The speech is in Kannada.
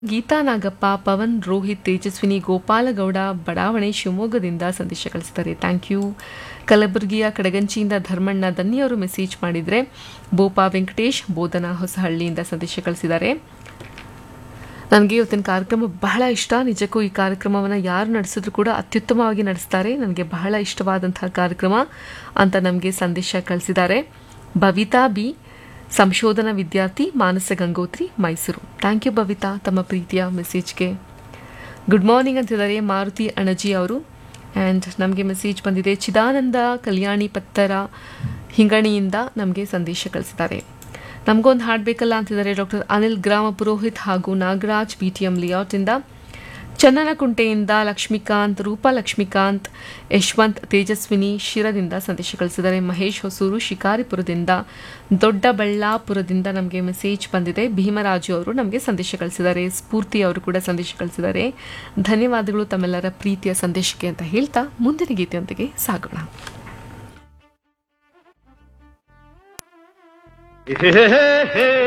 ಗೀತಾ ನಾಗಪ್ಪ ಪವನ್ ರೋಹಿತ್ ತೇಜಸ್ವಿನಿ ಗೋಪಾಲಗೌಡ ಬಡಾವಣೆ ಶಿವಮೊಗ್ಗದಿಂದ ಸಂದೇಶ ಕಳಿಸ್ತಾರೆ ಥ್ಯಾಂಕ್ ಯು ಕಲಬುರಗಿಯ ಕಡಗಂಚಿಯಿಂದ ಧರ್ಮಣ್ಣ ದನ್ನಿಯವರು ಮೆಸೇಜ್ ಮಾಡಿದರೆ ಬೋಪಾ ವೆಂಕಟೇಶ್ ಬೋಧನಾ ಹೊಸಹಳ್ಳಿಯಿಂದ ಸಂದೇಶ ಕಳಿಸಿದ್ದಾರೆ ನನಗೆ ಇವತ್ತಿನ ಕಾರ್ಯಕ್ರಮ ಬಹಳ ಇಷ್ಟ ನಿಜಕ್ಕೂ ಈ ಕಾರ್ಯಕ್ರಮವನ್ನು ಯಾರು ನಡೆಸಿದ್ರು ಕೂಡ ಅತ್ಯುತ್ತಮವಾಗಿ ನಡೆಸ್ತಾರೆ ನನಗೆ ಬಹಳ ಇಷ್ಟವಾದಂತಹ ಕಾರ್ಯಕ್ರಮ ಅಂತ ನಮಗೆ ಸಂದೇಶ ಕಳಿಸಿದ್ದಾರೆ ಬವಿತಾ ಬಿ ಸಂಶೋಧನಾ ವಿದ್ಯಾರ್ಥಿ ಮಾನಸ ಗಂಗೋತ್ರಿ ಮೈಸೂರು ಥ್ಯಾಂಕ್ ಯು ಬವಿತಾ ತಮ್ಮ ಪ್ರೀತಿಯ ಮೆಸೇಜ್ಗೆ ಗುಡ್ ಮಾರ್ನಿಂಗ್ ಅಂತಿದ್ದಾರೆ ಮಾರುತಿ ಅಣಜಿ ಅವರು ಆ್ಯಂಡ್ ನಮಗೆ ಮೆಸೇಜ್ ಬಂದಿದೆ ಚಿದಾನಂದ ಕಲ್ಯಾಣಿ ಪತ್ತರ ಹಿಂಗಣಿಯಿಂದ ನಮಗೆ ಸಂದೇಶ ಕಳಿಸಿದ್ದಾರೆ ನಮಗೊಂದು ಹಾಡು ಬೇಕಲ್ಲ ಅಂತಿದ್ದಾರೆ ಡಾಕ್ಟರ್ ಅನಿಲ್ ಗ್ರಾಮ ಪುರೋಹಿತ್ ಹಾಗೂ ನಾಗರಾಜ್ ಬಿ ಟಿ ಎಂ ಲೇಔಟಿಂದ ಚನ್ನನಕುಂಟೆಯಿಂದ ಲಕ್ಷ್ಮೀಕಾಂತ್ ರೂಪಾ ಲಕ್ಷ್ಮೀಕಾಂತ್ ಯಶವಂತ್ ತೇಜಸ್ವಿನಿ ಶಿರದಿಂದ ಸಂದೇಶ ಕಳಿಸಿದ್ದಾರೆ ಮಹೇಶ್ ಹೊಸೂರು ಶಿಕಾರಿಪುರದಿಂದ ದೊಡ್ಡಬಳ್ಳಾಪುರದಿಂದ ನಮಗೆ ಮೆಸೇಜ್ ಬಂದಿದೆ ಭೀಮರಾಜು ಅವರು ನಮಗೆ ಸಂದೇಶ ಕಳಿಸಿದ್ದಾರೆ ಸ್ಫೂರ್ತಿ ಅವರು ಕೂಡ ಸಂದೇಶ ಕಳಿಸಿದ್ದಾರೆ ಧನ್ಯವಾದಗಳು ತಮ್ಮೆಲ್ಲರ ಪ್ರೀತಿಯ ಸಂದೇಶಕ್ಕೆ ಅಂತ ಹೇಳ್ತಾ ಮುಂದಿನ ಗೀತೆಯೊಂದಿಗೆ ಸಾಗೋಣ ಹೇ ಹೇ ಹೇ